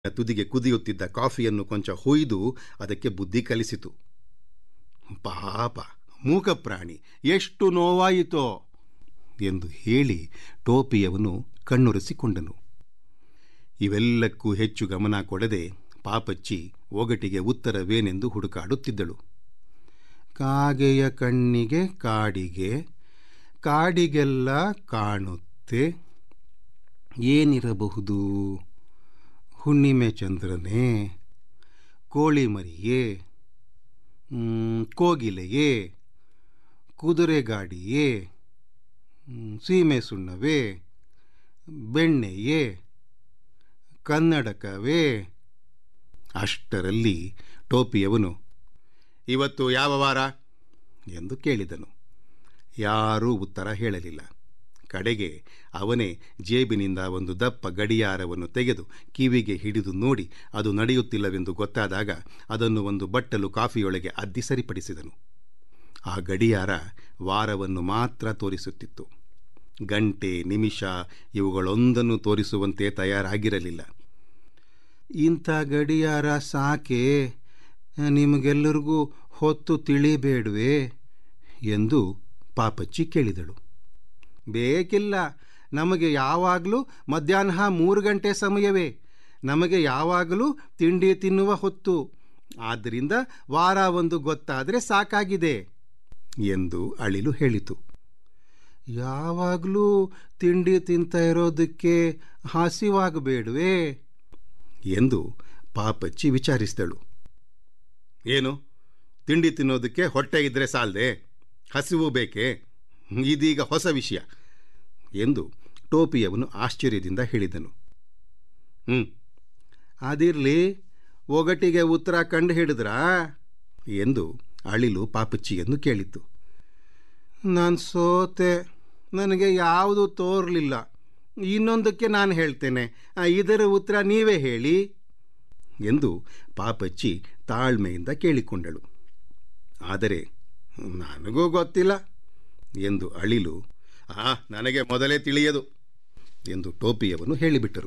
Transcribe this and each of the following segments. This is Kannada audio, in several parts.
ತುದಿಗೆ ಕುದಿಯುತ್ತಿದ್ದ ಕಾಫಿಯನ್ನು ಕೊಂಚ ಹೊಯ್ದು ಅದಕ್ಕೆ ಬುದ್ಧಿ ಕಲಿಸಿತು ಪಾಪ ಮೂಕ ಪ್ರಾಣಿ ಎಷ್ಟು ನೋವಾಯಿತೋ ಎಂದು ಹೇಳಿ ಟೋಪಿಯವನು ಕಣ್ಣೊರೆಸಿಕೊಂಡನು ಇವೆಲ್ಲಕ್ಕೂ ಹೆಚ್ಚು ಗಮನ ಕೊಡದೆ ಪಾಪಚ್ಚಿ ಒಗಟಿಗೆ ಉತ್ತರವೇನೆಂದು ಹುಡುಕಾಡುತ್ತಿದ್ದಳು ಕಾಗೆಯ ಕಣ್ಣಿಗೆ ಕಾಡಿಗೆ ಕಾಡಿಗೆಲ್ಲ ಕಾಣುತ್ತೆ ಏನಿರಬಹುದು ಹುಣ್ಣಿಮೆ ಚಂದ್ರನೇ ಕೋಳಿ ಮರಿಯೇ ಮ್, ಕೋಗಿಲೆಯೇ ಕುದುರೆ ಗಾಡಿಯೇ ಮ್, ಸೀಮೆ ಸುಣ್ಣವೇ ಬೆಣ್ಣೆಯೇ ಕನ್ನಡಕವೇ ಅಷ್ಟರಲ್ಲಿ ಟೋಪಿಯವನು ಇವತ್ತು ಯಾವ ವಾರ ಎಂದು ಕೇಳಿದನು ಯಾರೂ ಉತ್ತರ ಹೇಳಲಿಲ್ಲ ಕಡೆಗೆ ಅವನೇ ಜೇಬಿನಿಂದ ಒಂದು ದಪ್ಪ ಗಡಿಯಾರವನ್ನು ತೆಗೆದು ಕಿವಿಗೆ ಹಿಡಿದು ನೋಡಿ ಅದು ನಡೆಯುತ್ತಿಲ್ಲವೆಂದು ಗೊತ್ತಾದಾಗ ಅದನ್ನು ಒಂದು ಬಟ್ಟಲು ಕಾಫಿಯೊಳಗೆ ಅದ್ದಿ ಸರಿಪಡಿಸಿದನು ಆ ಗಡಿಯಾರ ವಾರವನ್ನು ಮಾತ್ರ ತೋರಿಸುತ್ತಿತ್ತು ಗಂಟೆ ನಿಮಿಷ ಇವುಗಳೊಂದನ್ನು ತೋರಿಸುವಂತೆ ತಯಾರಾಗಿರಲಿಲ್ಲ ಇಂಥ ಗಡಿಯಾರ ಸಾಕೆ ನಿಮಗೆಲ್ಲರಿಗೂ ಹೊತ್ತು ತಿಳಿಬೇಡ್ವೇ ಎಂದು ಪಾಪಚ್ಚಿ ಕೇಳಿದಳು ಬೇಕಿಲ್ಲ ನಮಗೆ ಯಾವಾಗಲೂ ಮಧ್ಯಾಹ್ನ ಮೂರು ಗಂಟೆ ಸಮಯವೇ ನಮಗೆ ಯಾವಾಗಲೂ ತಿಂಡಿ ತಿನ್ನುವ ಹೊತ್ತು ಆದ್ದರಿಂದ ವಾರ ಒಂದು ಗೊತ್ತಾದರೆ ಸಾಕಾಗಿದೆ ಎಂದು ಅಳಿಲು ಹೇಳಿತು ಯಾವಾಗಲೂ ತಿಂಡಿ ತಿಂತ ಇರೋದಕ್ಕೆ ಹಸಿವಾಗಬೇಡ್ವೇ ಎಂದು ಪಾಪಚ್ಚಿ ವಿಚಾರಿಸಿದಳು ಏನು ತಿಂಡಿ ತಿನ್ನೋದಕ್ಕೆ ಹೊಟ್ಟೆ ಇದ್ದರೆ ಸಾಲದೆ ಹಸಿವು ಬೇಕೇ ಇದೀಗ ಹೊಸ ವಿಷಯ ಎಂದು ಟೋಪಿಯವನು ಆಶ್ಚರ್ಯದಿಂದ ಹೇಳಿದನು ಹ್ಞೂ ಅದಿರಲಿ ಒಗಟಿಗೆ ಉತ್ತರ ಕಂಡು ಹಿಡಿದ್ರಾ ಎಂದು ಅಳಿಲು ಪಾಪಚ್ಚಿಯನ್ನು ಕೇಳಿತು ನಾನು ಸೋತೆ ನನಗೆ ಯಾವುದು ತೋರಲಿಲ್ಲ ಇನ್ನೊಂದಕ್ಕೆ ನಾನು ಹೇಳ್ತೇನೆ ಆ, ಇದರ ಉತ್ತರ ನೀವೇ ಹೇಳಿ ಎಂದು ಪಾಪಚ್ಚಿ ತಾಳ್ಮೆಯಿಂದ ಕೇಳಿಕೊಂಡಳು ಆದರೆ ನನಗೂ ಗೊತ್ತಿಲ್ಲ ಎಂದು ಅಳಿಲು ಆ ನನಗೆ ಮೊದಲೇ ತಿಳಿಯದು ಎಂದು ಟೋಪಿಯವನು ಹೇಳಿಬಿಟ್ಟರು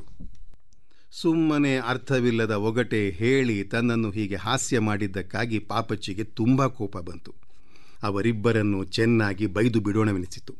ಸುಮ್ಮನೆ ಅರ್ಥವಿಲ್ಲದ ಒಗಟೆ ಹೇಳಿ ತನ್ನನ್ನು ಹೀಗೆ ಹಾಸ್ಯ ಮಾಡಿದ್ದಕ್ಕಾಗಿ ಪಾಪಚ್ಚಿಗೆ ತುಂಬ ಕೋಪ ಬಂತು ಅವರಿಬ್ಬರನ್ನು ಚೆನ್ನಾಗಿ ಬೈದು ಬಿಡೋಣವೆನಿಸಿತು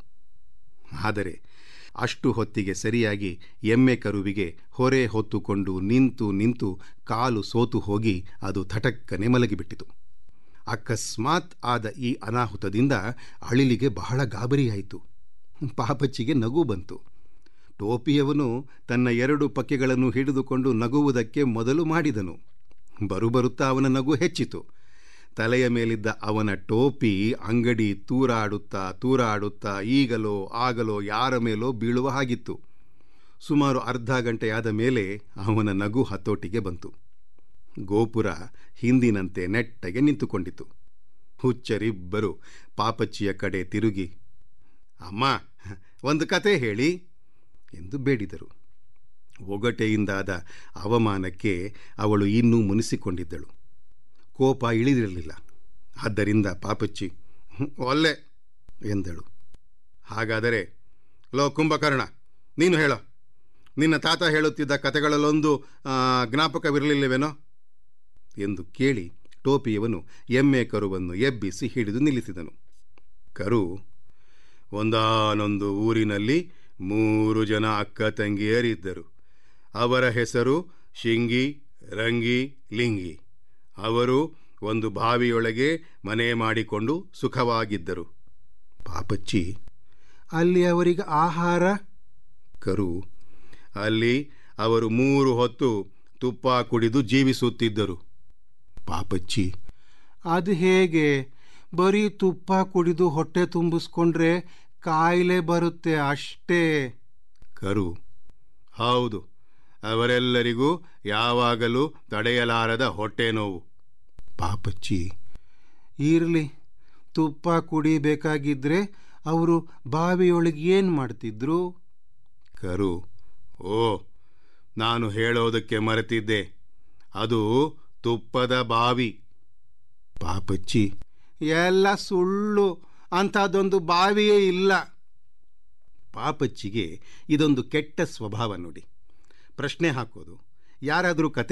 ಆದರೆ ಅಷ್ಟು ಹೊತ್ತಿಗೆ ಸರಿಯಾಗಿ ಎಮ್ಮೆ ಕರುವಿಗೆ ಹೊರೆ ಹೊತ್ತುಕೊಂಡು ನಿಂತು ನಿಂತು ಕಾಲು ಸೋತು ಹೋಗಿ ಅದು ಥಟಕ್ಕನೆ ಮಲಗಿಬಿಟ್ಟಿತು ಅಕಸ್ಮಾತ್ ಆದ ಈ ಅನಾಹುತದಿಂದ ಅಳಿಲಿಗೆ ಬಹಳ ಗಾಬರಿಯಾಯಿತು ಪಾಪಚ್ಚಿಗೆ ನಗು ಬಂತು ಟೋಪಿಯವನು ತನ್ನ ಎರಡು ಪಕ್ಕೆಗಳನ್ನು ಹಿಡಿದುಕೊಂಡು ನಗುವುದಕ್ಕೆ ಮೊದಲು ಮಾಡಿದನು ಬರುಬರುತ್ತಾ ಅವನ ನಗು ಹೆಚ್ಚಿತು ತಲೆಯ ಮೇಲಿದ್ದ ಅವನ ಟೋಪಿ ಅಂಗಡಿ ತೂರಾಡುತ್ತಾ ತೂರಾಡುತ್ತಾ ಈಗಲೋ ಆಗಲೋ ಯಾರ ಮೇಲೋ ಬೀಳುವ ಹಾಗಿತ್ತು ಸುಮಾರು ಅರ್ಧ ಗಂಟೆಯಾದ ಮೇಲೆ ಅವನ ನಗು ಹತೋಟಿಗೆ ಬಂತು ಗೋಪುರ ಹಿಂದಿನಂತೆ ನೆಟ್ಟಗೆ ನಿಂತುಕೊಂಡಿತು ಹುಚ್ಚರಿಬ್ಬರು ಪಾಪಚ್ಚಿಯ ಕಡೆ ತಿರುಗಿ ಅಮ್ಮ ಒಂದು ಕತೆ ಹೇಳಿ ಎಂದು ಬೇಡಿದರು ಒಗಟೆಯಿಂದಾದ ಅವಮಾನಕ್ಕೆ ಅವಳು ಇನ್ನೂ ಮುನಿಸಿಕೊಂಡಿದ್ದಳು ಕೋಪ ಇಳಿದಿರಲಿಲ್ಲ ಆದ್ದರಿಂದ ಪಾಪಚ್ಚಿ "ಹ್ಮ್, ಒಲ್ಲೆ ಎಂದಳು ಹಾಗಾದರೆ ಲೋ ಕುಂಭಕರ್ಣ ನೀನು ಹೇಳೋ ನಿನ್ನ ತಾತ ಹೇಳುತ್ತಿದ್ದ ಕತೆಗಳಲ್ಲೊಂದು ಆ, ಜ್ಞಾಪಕವಿರಲಿಲ್ಲವೇನೋ ಎಂದು ಕೇಳಿ ಟೋಪಿಯವನು ಎಮ್ಮೆ ಕರುವನ್ನು ಎಬ್ಬಿಸಿ ಹಿಡಿದು ನಿಲ್ಲಿಸಿದನು ಕರು ಒಂದಾನೊಂದು ಊರಿನಲ್ಲಿ ಮೂರು ಜನ ಅಕ್ಕ ತಂಗಿಯರಿದ್ದರು ಅವರ ಹೆಸರು ಶಿಂಗಿ ರಂಗಿ ಲಿಂಗಿ ಅವರು ಒಂದು ಬಾವಿಯೊಳಗೆ ಮನೆ ಮಾಡಿಕೊಂಡು ಸುಖವಾಗಿದ್ದರು ಪಾಪಚ್ಚಿ ಅಲ್ಲಿ ಅವರಿಗೆ ಆಹಾರ ಕರು ಅಲ್ಲಿ ಅವರು ಮೂರು ಹೊತ್ತು ತುಪ್ಪ ಕುಡಿದು ಜೀವಿಸುತ್ತಿದ್ದರು ಪಾಪಚ್ಚಿ ಅದು ಹೇಗೆ ಬರೀ ತುಪ್ಪ ಕುಡಿದು ಹೊಟ್ಟೆ ತುಂಬಿಸ್ಕೊಂಡ್ರೆ ಕಾಯಿಲೆ ಬರುತ್ತೆ ಅಷ್ಟೇ ಕರು ಹೌದು ಅವರೆಲ್ಲರಿಗೂ ಯಾವಾಗಲೂ ತಡೆಯಲಾರದ ಹೊಟ್ಟೆ ನೋವು ಪಾಪಚ್ಚಿ ಇರಲಿ ತುಪ್ಪ ಕುಡಿಬೇಕಾಗಿದ್ರೆ ಅವರು ಬಾವಿಯೊಳಗೆ ಏನು ಮಾಡ್ತಿದ್ರು ಕರು ಓ ನಾನು ಹೇಳೋದಕ್ಕೆ ಮರೆತಿದ್ದೆ ಅದು ತುಪ್ಪದ ಬಾವಿ ಪಾಪಚ್ಚಿ ಎಲ್ಲ ಸುಳ್ಳು ಅಂಥದ್ದೊಂದು ಬಾವಿಯೇ ಇಲ್ಲ ಪಾಪಚ್ಚಿಗೆ ಇದೊಂದು ಕೆಟ್ಟ ಸ್ವಭಾವ ನೋಡಿ ಪ್ರಶ್ನೆ ಹಾಕೋದು ಯಾರಾದರೂ ಕತೆ